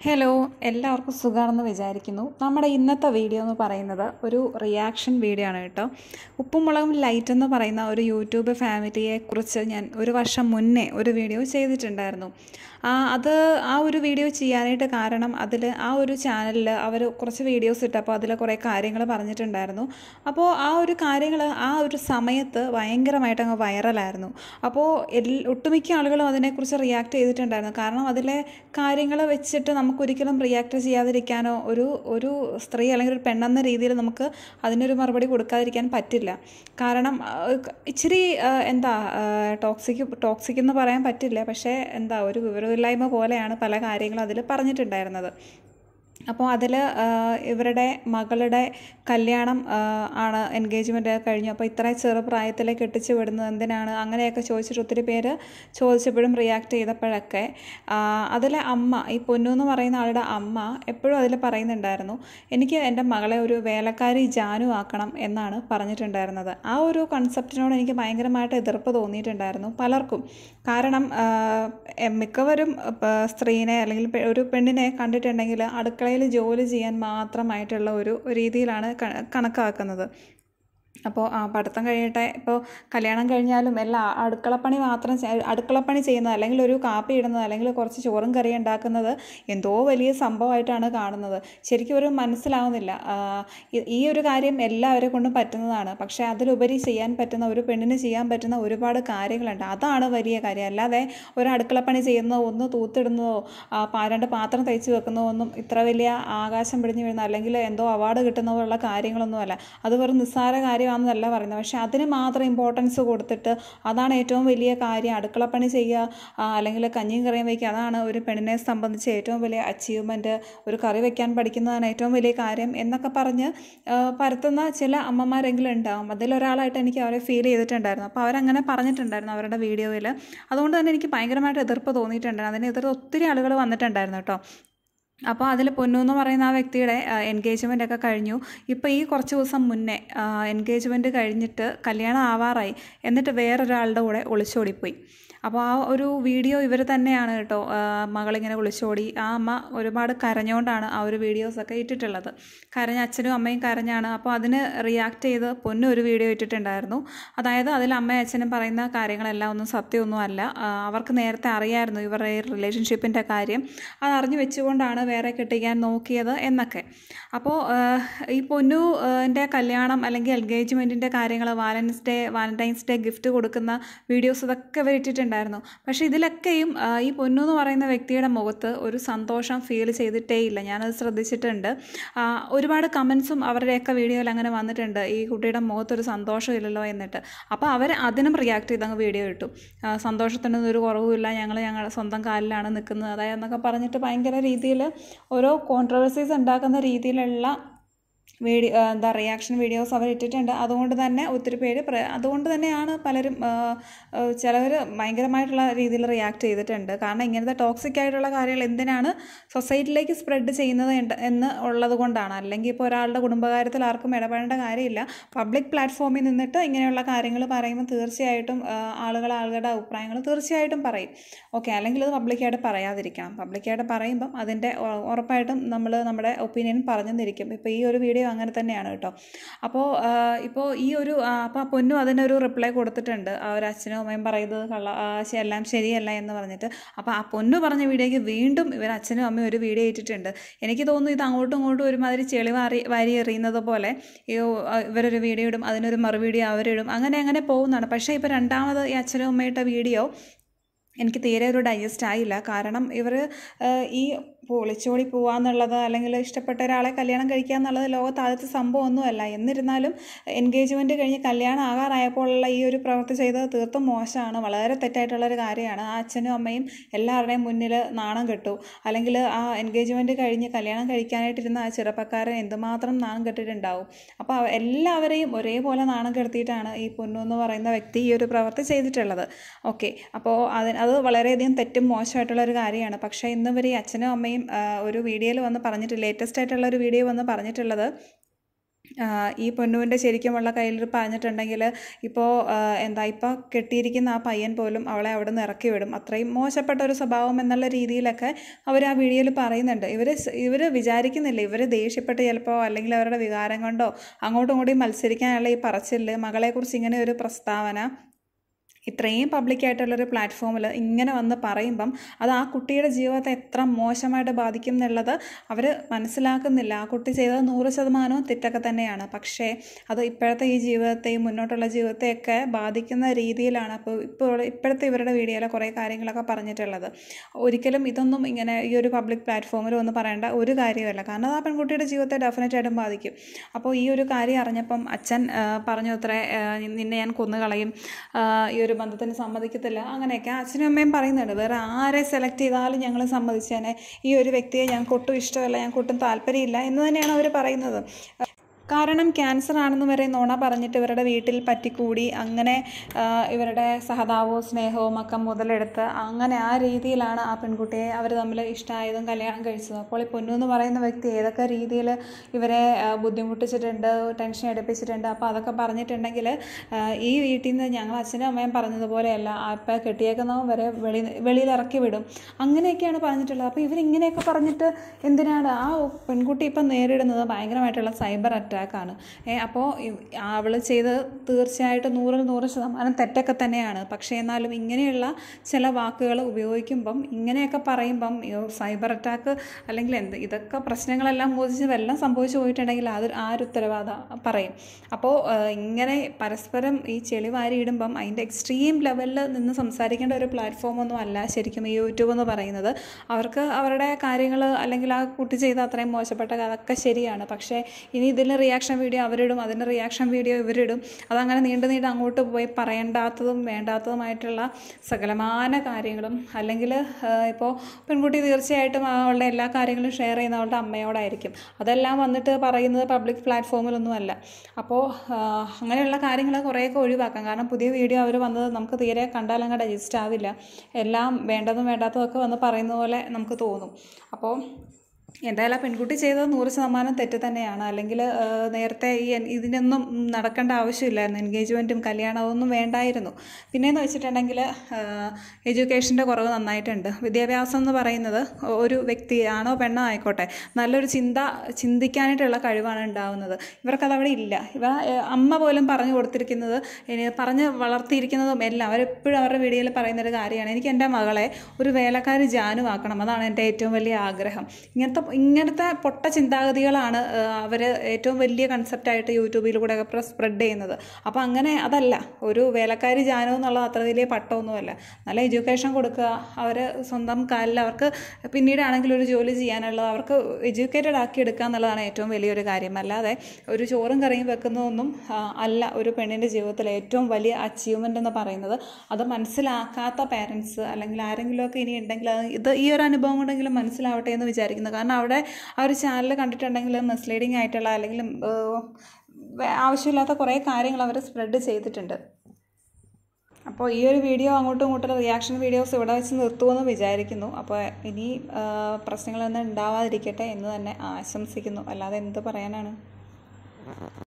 hello എല്ലാവർക്കും സുഖമാണെന്ന് വിചാരിക്കുന്നു നമ്മുടെ ഇന്നത്തെ വീഡിയോ എന്ന് പറയുന്നത് ഒരു റിയാക്ഷൻ വീഡിയോ ആണ് കേട്ടോ ഉപ്പും മുളകും ലൈറ്റ് എന്ന് പറയുന്ന ഒരു യൂട്യൂബ് ഫാമിലിയെ കുറിച്ച് ഞാൻ ഒരു വർഷം മുന്നേ ഒരു വീഡിയോ ചെയ്തിട്ടുണ്ടായിരുന്നു ആ അത് ആ ഒരു വീഡിയോ ചെയ്യാനായിട്ട് കാരണം അതിൽ ആ ഒരു ചാനലിൽ അവർ കുറച്ച് വീഡിയോസ് ഇട്ടപ്പോൾ അതിൽ കുറേ കാര്യങ്ങൾ പറഞ്ഞിട്ടുണ്ടായിരുന്നു അപ്പോൾ ആ ഒരു കാര്യങ്ങൾ ആ ഒരു സമയത്ത് ഭയങ്കരമായിട്ട് അങ്ങ് വൈറലായിരുന്നു അപ്പോൾ എൽ ഒട്ടുമിക്ക ആളുകളും അതിനെക്കുറിച്ച് റിയാക്ട് ചെയ്തിട്ടുണ്ടായിരുന്നു കാരണം അതിലെ കാര്യങ്ങൾ വെച്ചിട്ട് നമുക്കൊരിക്കലും റിയാക്ട് ചെയ്യാതിരിക്കാനോ ഒരു ഒരു സ്ത്രീ അല്ലെങ്കിൽ ഒരു പെണ്ണെന്ന രീതിയിൽ നമുക്ക് അതിനൊരു മറുപടി കൊടുക്കാതിരിക്കാൻ പറ്റില്ല കാരണം ആ, ഇച്ചിരി ആ, എന്താ ടോക്സിക് ടോക്സിക് എന്ന് പറയാൻ പറ്റില്ല പക്ഷേ എന്താ ഒരു വിവരമില്ലായ്മ പോലെയാണ് പല കാര്യങ്ങളും അതിൽ പറഞ്ഞിട്ടുണ്ടായിരുന്നത് അപ്പോൾ അതിൽ ഇവരുടെ മകളുടെ കല്യാണം ആ, ആണ് എൻഗേജ്മെൻറ്റ് കഴിഞ്ഞു അപ്പോൾ ഇത്ര ചെറുപ്രായത്തിൽ കെട്ടിച്ചു വിടുന്നത് എന്തിനാണ് അങ്ങനെയൊക്കെ ചോദിച്ചിട്ട് ഒത്തിരി പേര് ചോദിച്ചപ്പോഴും റിയാക്ട് ചെയ്തപ്പോഴൊക്കെ അതിലെ അമ്മ ഈ പൊന്നു എന്ന് പറയുന്ന ആളുടെ അമ്മ എപ്പോഴും അതിൽ പറയുന്നുണ്ടായിരുന്നു എനിക്ക് എൻ്റെ മകളെ ഒരു വേലക്കാരി ജാനു ആക്കണം എന്നാണ് പറഞ്ഞിട്ടുണ്ടായിരുന്നത് ആ ഒരു കൺസെപ്റ്റിനോട് എനിക്ക് ഭയങ്കരമായിട്ട് എതിർപ്പ് തോന്നിയിട്ടുണ്ടായിരുന്നു പലർക്കും കാരണം ആ, എ- മിക്കവരും ആ, സ്ത്രീനെ അല്ലെങ്കിൽ പെ- ഒരു പെണ്ണിനെ കണ്ടിട്ടുണ്ടെങ്കിൽ അടുക്കളയിൽ ജോലി ചെയ്യാൻ മാത്രമായിട്ടുള്ള ഒരു രീതിയിലാണ് ക- കണക്കാക്കുന്നത് അപ്പോൾ ആ പഠിത്തം കഴിയട്ടെ ഇപ്പോൾ കല്യാണം കഴിഞ്ഞാലും എല്ലാ അടുക്കളപ്പണി മാത്രം ചെ- അടുക്കളപ്പണി ചെയ്യുന്നത് അല്ലെങ്കിൽ ഒരു കാപ്പി ഇടുന്നത് അല്ലെങ്കിൽ കുറച്ച് ചോറും കറിയും ഉണ്ടാക്കുന്നത് എന്തോ വലിയ സംഭവമായിട്ടാണ് കാണുന്നത് ശരിക്കും ഒരു മനസ്സിലാവുന്നില്ല ആ, ഈ- ഈ ഒരു കാര്യം എല്ലാവരെ കൊണ്ടും പറ്റുന്നതാണ് പക്ഷേ അതിലുപരി ചെയ്യാൻ പറ്റുന്ന ഒരു പെണ്ണിന് ചെയ്യാൻ പറ്റുന്ന ഒരുപാട് കാര്യങ്ങളുണ്ട് അതാണ് വലിയ കാര്യം അല്ലാതെ ഒരു അടുക്കളപ്പണി ചെയ്യുന്നതോ ഒന്ന് തൂത്തിടുന്നതോ ആ, പാ- രണ്ട് പാത്രം തയ്ച്ച് വെക്കുന്നതോ ഒന്നും ഇത്ര വലിയ ആകാശം പിടിഞ്ഞു വീഴുന്ന അല്ലെങ്കിൽ എന്തോ അവാർഡ് കിട്ടുന്നതുള്ള കാര്യങ്ങളൊന്നുമല്ല അത് വെറും നിസ്സാര കാര്യമാണെന്നല്ല പറയുന്നത് പക്ഷേ അതിന് മാത്രം ഇമ്പോർട്ടൻസ് കൊടുത്തിട്ട് അതാണ് ഏറ്റവും വലിയ കാര്യം അടുക്കളപ്പണി ചെയ്യുക ആ, അല്ലെങ്കിൽ കഞ്ഞിയും കറിയും വയ്ക്കുക അതാണ് ഒരു പെണ്ണിനെ സംബന്ധിച്ച് ഏറ്റവും വലിയ അച്ചീവ്മെൻറ്റ് ഒരു കറി വെക്കാൻ പഠിക്കുന്നതാണ് ഏറ്റവും വലിയ കാര്യം എന്നൊക്കെ പറഞ്ഞ് ആ, പരത്തുന്ന ചില അമ്മമാരെങ്കിലും ഉണ്ടാകും അതിലൊരാളായിട്ട് എനിക്ക് അവരെ ഫീൽ ചെയ്തിട്ടുണ്ടായിരുന്നു അപ്പോൾ അവരങ്ങനെ പറഞ്ഞിട്ടുണ്ടായിരുന്നു അവരുടെ വീഡിയോയിൽ അതുകൊണ്ട് തന്നെ എനിക്ക് ഭയങ്കരമായിട്ട് എതിർപ്പ് തോന്നിയിട്ടുണ്ടായിരുന്നു അതിന് എതിർത്ത് ഒത്തിരി ആളുകൾ വന്നിട്ടുണ്ടായിരുന്നു കേട്ടോ അപ്പോൾ അതിൽ പൊന്നു എന്ന് പറയുന്ന ആ വ്യക്തിയുടെ എൻഗേജ്മെൻ്റ് ഒക്കെ കഴിഞ്ഞു ഇപ്പോൾ ഈ കുറച്ച് ദിവസം മുന്നേ എൻഗേജ്മെൻറ്റ് കഴിഞ്ഞിട്ട് കല്യാണം ആവാറായി എന്നിട്ട് വേറൊരാളുടെ കൂടെ ഒളിച്ചോടിപ്പോയി അപ്പോൾ ആ ഒരു വീഡിയോ ഇവർ തന്നെയാണ് കേട്ടോ ആ, മകളിങ്ങനെ ഒളിച്ചോടി ആ അമ്മ ഒരുപാട് കരഞ്ഞുകൊണ്ടാണ് ആ ഒരു വീഡിയോസൊക്കെ ഇട്ടിട്ടുള്ളത് കരഞ്ഞ അച്ഛനും അമ്മയും കരഞ്ഞാണ് അപ്പോൾ അതിന് റിയാക്ട് ചെയ്ത് പൊന്നു ഒരു വീഡിയോ ഇട്ടിട്ടുണ്ടായിരുന്നു അതായത് അതിൽ അമ്മയും അച്ഛനും പറയുന്ന കാര്യങ്ങളെല്ലാം ഒന്നും സത്യമൊന്നും അല്ല ആ, അവർക്ക് നേരത്തെ അറിയായിരുന്നു ഇവരുടെ ഈ റിലേഷൻഷിപ്പിൻ്റെ കാര്യം അത് അറിഞ്ഞു വെച്ചുകൊണ്ടാണ് വേറെ കെട്ടിക്കാൻ നോക്കിയത് എന്നൊക്കെ അപ്പോൾ ഈ പൊന്നു ൻ്റെ കല്യാണം അല്ലെങ്കിൽ എൻഗേജ്മെൻറ്റിൻ്റെ കാര്യങ്ങൾ വാലൻസ് ഡേ വാലൻറ്റൈൻസ് ഡേ ഗിഫ്റ്റ് കൊടുക്കുന്ന വീഡിയോസ് ഇതൊക്കെ ഇവർ ഇട്ടിട്ടുണ്ടായിരുന്നു പക്ഷേ ഇതിലൊക്കെയും ആ, ഈ പൊന്നു എന്ന് പറയുന്ന വ്യക്തിയുടെ മുഖത്ത് ഒരു സന്തോഷം ഫീൽ ചെയ്തിട്ടേ ഇല്ല ഞാനത് ശ്രദ്ധിച്ചിട്ടുണ്ട് ആ, ഒരുപാട് കമൻസും അവരുടെയൊക്കെ വീഡിയോയിൽ അങ്ങനെ വന്നിട്ടുണ്ട് ഈ കുട്ടിയുടെ മുഖത്തൊരു സന്തോഷം ഇല്ലല്ലോ എന്നിട്ട് അപ്പോൾ അവർ അതിനും റിയാക്ട് ചെയ്ത് അങ്ങ് വീഡിയോ ഇട്ടു ആ, സന്തോഷത്തിനൊന്നും ഒരു കുറവുമില്ല ഞങ്ങൾ ഞങ്ങളുടെ സ്വന്തം കാലിലാണ് നിൽക്കുന്നത് അതായത് എന്നൊക്കെ പറഞ്ഞിട്ട് ഭയങ്കര രീതിയിൽ ഓരോ കോൺട്രവേഴ്സീസ് ഉണ്ടാക്കുന്ന രീതിയിലുള്ള വീഡിയോ എന്താ റിയാക്ഷൻ വീഡിയോസ് അവർ ഇട്ടിട്ടുണ്ട് അതുകൊണ്ട് തന്നെ ഒത്തിരി പേര് പ്ര- അതുകൊണ്ട് തന്നെയാണ് പലരും ചിലവർ ഭയങ്കരമായിട്ടുള്ള രീതിയിൽ റിയാക്ട് ചെയ്തിട്ടുണ്ട് കാരണം ഇങ്ങനത്തെ ടോക്സിക് ആയിട്ടുള്ള കാര്യങ്ങൾ എന്തിനാണ് സൊസൈറ്റിയിലേക്ക് സ്പ്രെഡ് ചെയ്യുന്നത് എന്ന് എന്ന് ഉള്ളത് കൊണ്ടാണ് അല്ലെങ്കിൽ ഇപ്പോൾ ഒരാളുടെ കുടുംബകാര്യത്തിൽ ആർക്കും ഇടപെടേണ്ട കാര്യമില്ല പബ്ലിക് പ്ലാറ്റ്ഫോമിൽ നിന്നിട്ട് ഇങ്ങനെയുള്ള കാര്യങ്ങൾ പറയുമ്പോൾ തീർച്ചയായിട്ടും ആ, ആളുകൾ ആളുകളുടെ അഭിപ്രായങ്ങൾ തീർച്ചയായിട്ടും പറയും ഓക്കെ അല്ലെങ്കിൽ അത് പബ്ലിക്കായിട്ട് പറയാതിരിക്കണം പബ്ലിക്കായിട്ട് പറയുമ്പം അതിൻ്റെ ഉ- ഉറപ്പായിട്ടും നമ്മൾ നമ്മുടെ ഒപ്പീനിയൻ പറഞ്ഞെന്നിരിക്കും ഇപ്പോൾ ഈ ഒരു വീഡിയോ അങ്ങനെ തന്നെയാണ് കേട്ടോ അപ്പോൾ ഇപ്പോൾ ഈ ഒരു ആ, അപ്പോൾ ആ പൊന്നു അതിനൊരു റിപ്ലൈ കൊടുത്തിട്ടുണ്ട് ആ ഒരു അച്ഛനും അമ്മയും പറയുന്നത് കള്ള ആ, ശ- എല്ലാം ശരിയല്ല എന്ന് പറഞ്ഞിട്ട് അപ്പോൾ ആ പൊന്നു പറഞ്ഞ വീഡിയോയ്ക്ക് വീണ്ടും ഇവർ അച്ഛനും അമ്മയും ഒരു വീഡിയോ ഇട്ടിട്ടുണ്ട് എനിക്ക് തോന്നുന്നു ഇത് അങ്ങോട്ടും ഇങ്ങോട്ടും ഒരുമാതിരി ചെളി വാരി വാരി എറിയുന്നത് പോലെ ഈ ആ, ഇവരൊരു വീഡിയോ ഇടും അതിനൊരു മറുവീഡിയോ അവരിടും അങ്ങനെ അങ്ങനെ പോകുന്നതാണ് പക്ഷേ ഇപ്പോൾ രണ്ടാമത് ഈ അച്ഛനും അമ്മയുടെ വീഡിയോ എനിക്ക് തീരെ ഒരു ഡൈജസ്റ്റ് ആയില്ല കാരണം ഇവർ ഈ ഒളിച്ചോടി പോവാന്നുള്ളത് അല്ലെങ്കിൽ ഇഷ്ടപ്പെട്ട ഒരാളെ കല്യാണം കഴിക്കുക എന്നുള്ളത് ലോകത്ത് ആദ്യത്തെ സംഭവമൊന്നുമല്ല എന്നിരുന്നാലും എൻഗേജ്മെൻറ്റ് കഴിഞ്ഞ് കല്യാണം ആകാറായപ്പോഴുള്ള ഈ ഒരു പ്രവൃത്തി ചെയ്തത് തീർത്തും മോശമാണ് വളരെ തെറ്റായിട്ടുള്ളൊരു കാര്യമാണ് ആ അച്ഛനും അമ്മയും എല്ലാവരുടെയും മുന്നിൽ നാണം കെട്ടു അല്ലെങ്കിൽ ആ എൻഗേജ്മെൻറ്റ് കഴിഞ്ഞ് കല്യാണം കഴിക്കാനായിട്ടിരുന്ന ആ ചെറുപ്പക്കാരൻ എന്തുമാത്രം നാണം കെട്ടിട്ടുണ്ടാവും അപ്പോൾ അവ- എല്ലാവരെയും ഒരേപോലെ നാണം കെടുത്തിയിട്ടാണ് ഈ പൊന്നു എന്ന് പറയുന്ന വ്യക്തി ഈ ഒരു പ്രവൃത്തി ചെയ്തിട്ടുള്ളത് ഓക്കെ അപ്പോൾ അതിന് അത് വളരെയധികം തെറ്റും മോശമായിട്ടുള്ള ഒരു കാര്യമാണ് പക്ഷേ ഇന്ന് വരെ ഈ അച്ഛനും അമ്മയും ആ, ഒരു വീഡിയോയിൽ വന്ന് പറഞ്ഞിട്ട് ലേറ്റസ്റ്റ് ആയിട്ടുള്ള ഒരു വീഡിയോ വന്ന് പറഞ്ഞിട്ടുള്ളത് ഈ പൊന്നുവിൻ്റെ ശരിക്കുമുള്ള കയ്യിൽ പറഞ്ഞിട്ടുണ്ടെങ്കിൽ ഇപ്പോൾ എന്താ ഇപ്പോൾ കെട്ടിയിരിക്കുന്ന ആ പയ്യൻ പോലും അവളെ അവിടെ നിന്ന് ഇറക്കി വിടും അത്രയും മോശപ്പെട്ട ഒരു സ്വഭാവം എന്നുള്ള രീതിയിലൊക്കെ അവർ ആ വീഡിയോയിൽ പറയുന്നുണ്ട് ഇവർ ഇവർ വിചാരിക്കുന്നില്ല ഇവർ ദേഷ്യപ്പെട്ട് ചിലപ്പോൾ അല്ലെങ്കിൽ അവരുടെ വികാരം കൊണ്ടോ അങ്ങോട്ടും ഇങ്ങോട്ടും മത്സരിക്കാനുള്ള ഈ പറച്ചില് മകളെക്കുറിച്ച് ഇങ്ങനെ ഒരു പ്രസ്താവന ഇത്രയും പബ്ലിക്കായിട്ടുള്ളൊരു പ്ലാറ്റ്ഫോമിൽ ഇങ്ങനെ വന്ന് പറയുമ്പം അത് ആ കുട്ടിയുടെ ജീവിതത്തെ എത്ര മോശമായിട്ട് ബാധിക്കും എന്നുള്ളത് അവർ മനസ്സിലാക്കുന്നില്ല ആ കുട്ടി ചെയ്തത് നൂറ് ശതമാനവും തെറ്റൊക്കെ തന്നെയാണ് പക്ഷേ അത് ഇപ്പോഴത്തെ ഈ ജീവിതത്തെയും മുന്നോട്ടുള്ള ജീവിതത്തെയൊക്കെ ബാധിക്കുന്ന രീതിയിലാണ് അപ്പോൾ ഇപ്പോൾ ഇപ്പോഴത്തെ ഇവരുടെ വീഡിയോയിലെ കുറേ കാര്യങ്ങളൊക്കെ പറഞ്ഞിട്ടുള്ളത് ഒരിക്കലും ഇതൊന്നും ഇങ്ങനെ ഈ ഒരു പബ്ലിക് പ്ലാറ്റ്ഫോമിൽ ഒന്ന് പറയേണ്ട ഒരു കാര്യമല്ല കാരണം അത് ആ പെൺകുട്ടിയുടെ ജീവിതത്തെ ഡെഫിനറ്റായിട്ടും ബാധിക്കും അപ്പോൾ ഈ ഒരു കാര്യം അറിഞ്ഞപ്പം അച്ഛൻ പറഞ്ഞു അത്രേ നിന്നെ ഞാൻ കൊന്നുകളയും ഈ ഒരു ബന്ധത്തിന് സമ്മതിക്കത്തില്ല അങ്ങനെയൊക്കെ അച്ഛനും അമ്മയും പറയുന്നുണ്ട് വേറെ ആരെ സെലക്ട് ചെയ്താലും ഞങ്ങൾ സമ്മതിച്ചേനെ ഈ ഒരു വ്യക്തിയെ ഞങ്ങൾക്ക് ഒട്ടും ഇഷ്ടമല്ല ഞങ്ങൾക്ക് ഒട്ടും താല്പര്യമില്ല എന്ന് തന്നെയാണ് അവർ പറയുന്നത് കാരണം ക്യാൻസർ ആണെന്ന് വരെ നുണ പറഞ്ഞിട്ട് ഇവരുടെ വീട്ടിൽ പറ്റിക്കൂടി അങ്ങനെ ഇവരുടെ സഹതാപവും സ്നേഹവും ഒക്കെ മുതലെടുത്ത് അങ്ങനെ ആ രീതിയിലാണ് ആ പെൺകുട്ടിയെ അവർ തമ്മിൽ ഇഷ്ടമായതും കല്യാണം കഴിച്ചതും അപ്പോൾ ഈ പൊന്നു എന്ന് പറയുന്ന വ്യക്തി ഏതൊക്കെ രീതിയിൽ ഇവരെ ബുദ്ധിമുട്ടിച്ചിട്ടുണ്ട് ടെൻഷൻ എടുപ്പിച്ചിട്ടുണ്ട് അപ്പോൾ അതൊക്കെ പറഞ്ഞിട്ടുണ്ടെങ്കിൽ ഈ വീട്ടിൽ നിന്ന് ഞങ്ങൾ അച്ഛനും അമ്മയും പറഞ്ഞതുപോലെയല്ല ഇപ്പം കെട്ടിയേക്കുന്നവൻ വരെ വെളി വെളിയിൽ ഇറക്കി വിടും അങ്ങനെയൊക്കെയാണ് പറഞ്ഞിട്ടുള്ളത് അപ്പോൾ ഇവരിങ്ങനെയൊക്കെ പറഞ്ഞിട്ട് എന്തിനാണ് ആ പെൺകുട്ടി ഇപ്പം നേരിടുന്നത് ഭയങ്കരമായിട്ടുള്ള സൈബർ അറ്റാക്ക് അറ്റാക്കാണ് അപ്പോൾ അവൾ ചെയ്ത് തീർച്ചയായിട്ടും നൂറിൽ നൂറ് ശതമാനം തെറ്റൊക്കെ തന്നെയാണ് പക്ഷേ എന്നാലും ഇങ്ങനെയുള്ള ചില വാക്കുകൾ ഉപയോഗിക്കുമ്പം ഇങ്ങനെയൊക്കെ പറയുമ്പം സൈബർ അറ്റാക്ക് അല്ലെങ്കിൽ എന്ത് ഇതൊക്കെ പ്രശ്നങ്ങളെല്ലാം മോചിച്ച് വല്ലതും സംഭവിച്ചു പോയിട്ടുണ്ടെങ്കിൽ അത് ആര് ഉത്തരവാദ പറയും അപ്പോൾ ഇങ്ങനെ പരസ്പരം ഈ ചെളി വാരി ഇടുമ്പം അതിൻ്റെ എക്സ്ട്രീം ലെവലിൽ നിന്ന് സംസാരിക്കേണ്ട ഒരു പ്ലാറ്റ്ഫോമൊന്നും അല്ല ശരിക്കും ഈ യൂട്യൂബ് എന്ന് പറയുന്നത് അവർക്ക് അവരുടെ കാര്യങ്ങൾ അല്ലെങ്കിൽ ആ കുട്ടി ചെയ്ത അത്രയും മോശപ്പെട്ട അതൊക്കെ ശരിയാണ് പക്ഷേ ഇനി ഇതിൽ റിയാക്ഷൻ വീഡിയോ അവരിടും അതിൻ്റെ റിയാക്ഷൻ വീഡിയോ ഇവരിടും അതങ്ങനെ നീണ്ടു നീണ്ട് അങ്ങോട്ട് പോയി പറയേണ്ടാത്തതും വേണ്ടാത്തതുമായിട്ടുള്ള സകലമാന കാര്യങ്ങളും അല്ലെങ്കിൽ ഇപ്പോൾ പെൺകുട്ടി തീർച്ചയായിട്ടും അവളുടെ എല്ലാ കാര്യങ്ങളും ഷെയർ ചെയ്യുന്ന അവളുടെ അമ്മയോടായിരിക്കും അതെല്ലാം വന്നിട്ട് പറയുന്നത് പബ്ലിക് പ്ലാറ്റ്ഫോമിലൊന്നും അല്ല അപ്പോൾ അങ്ങനെയുള്ള കാര്യങ്ങൾ കുറേയൊക്കെ ഒഴിവാക്കാം കാരണം പുതിയ വീഡിയോ അവർ വന്നത് നമുക്ക് തീരെ കണ്ടാലങ്ങ് ഡൈജസ്റ്റ് ആവില്ല എല്ലാം വേണ്ടതും വേണ്ടാത്തതൊക്കെ വന്ന് പറയുന്ന പോലെ നമുക്ക് തോന്നും അപ്പോൾ എന്തായാലും ആ പെൺകുട്ടി ചെയ്തത് നൂറ് ശതമാനം തെറ്റ് തന്നെയാണ് അല്ലെങ്കിൽ നേരത്തെ ഈ ഇതിനൊന്നും നടക്കേണ്ട ആവശ്യമില്ലായിരുന്നു എൻഗേജ്മെൻറ്റും കല്യാണവും ഒന്നും വേണ്ടായിരുന്നു പിന്നെയെന്ന് വെച്ചിട്ടുണ്ടെങ്കിൽ എഡ്യൂക്കേഷൻ്റെ കുറവ് നന്നായിട്ടുണ്ട് വിദ്യാഭ്യാസം എന്ന് പറയുന്നത് ഒരു വ്യക്തി ആണോ പെണ്ണോ ആയിക്കോട്ടെ നല്ലൊരു ചിന്ത ചിന്തിക്കാനായിട്ടുള്ള കഴിവാണ് ഉണ്ടാവുന്നത് ഇവർക്കത് അവിടെ ഇല്ല ഇവ അമ്മ പോലും പറഞ്ഞു കൊടുത്തിരിക്കുന്നത് പറഞ്ഞ് വളർത്തിയിരിക്കുന്നതും എല്ലാം അവരെപ്പോഴും അവരുടെ വീഡിയോയിൽ പറയുന്നൊരു കാര്യമാണ് എനിക്ക് എൻ്റെ മകളെ ഒരു വേലക്കാരി ജാനുവാക്കണം അതാണ് എൻ്റെ ഏറ്റവും വലിയ ആഗ്രഹം ഇങ്ങനത്തെ ഇങ്ങനത്തെ പൊട്ട ചിന്താഗതികളാണ് അവർ ഏറ്റവും വലിയ കൺസെപ്റ്റായിട്ട് യൂട്യൂബിലൂടെ ഒക്കെ സ്പ്രെഡ് ചെയ്യുന്നത് അപ്പോൾ അങ്ങനെ അതല്ല ഒരു വേലക്കാരി ജാനു എന്നുള്ളത് അത്ര വലിയ പട്ടമൊന്നുമല്ല നല്ല എഡ്യൂക്കേഷൻ കൊടുക്കുക അവർ സ്വന്തം കാലിൽ അവർക്ക് പിന്നീടാണെങ്കിലും ഒരു ജോലി ചെയ്യാനുള്ളത് അവർക്ക് എഡ്യൂക്കേറ്റഡ് ആക്കി എടുക്കുക എന്നുള്ളതാണ് ഏറ്റവും വലിയൊരു കാര്യം അല്ലാതെ ഒരു ചോറും കറിയും വെക്കുന്നതൊന്നും അല്ല ഒരു പെണ്ണിൻ്റെ ജീവിതത്തിലെ ഏറ്റവും വലിയ അച്ചീവ്മെൻ്റ് എന്ന് പറയുന്നത് അത് മനസ്സിലാക്കാത്ത പാരൻസ് അല്ലെങ്കിൽ ആരെങ്കിലുമൊക്കെ ഇനി ഉണ്ടെങ്കിൽ ഇത് ഈ ഒരു അനുഭവം കൊണ്ടെങ്കിലും മനസ്സിലാവട്ടെ എന്ന് വിചാരിക്കുന്നു കാരണം അവിടെ ആ ഒരു ചാനൽ കണ്ടിട്ടുണ്ടെങ്കിൽ മിസ്ലീഡിങ് ആയിട്ടുള്ള അല്ലെങ്കിൽ ആവശ്യമില്ലാത്ത കുറേ കാര്യങ്ങൾ അവർ സ്പ്രെഡ് ചെയ്തിട്ടുണ്ട് അപ്പോൾ ഈ ഒരു വീഡിയോ അങ്ങോട്ടും ഇങ്ങോട്ടും റിയാക്ഷൻ വീഡിയോസ് ഇവിടെ വെച്ച് നിർത്തുമെന്ന് വിചാരിക്കുന്നു അപ്പോൾ ഇനി പ്രശ്നങ്ങളൊന്നും ഉണ്ടാവാതിരിക്കട്ടെ എന്ന് തന്നെ ആശംസിക്കുന്നു അല്ലാതെ എന്ത് പറയാനാണ്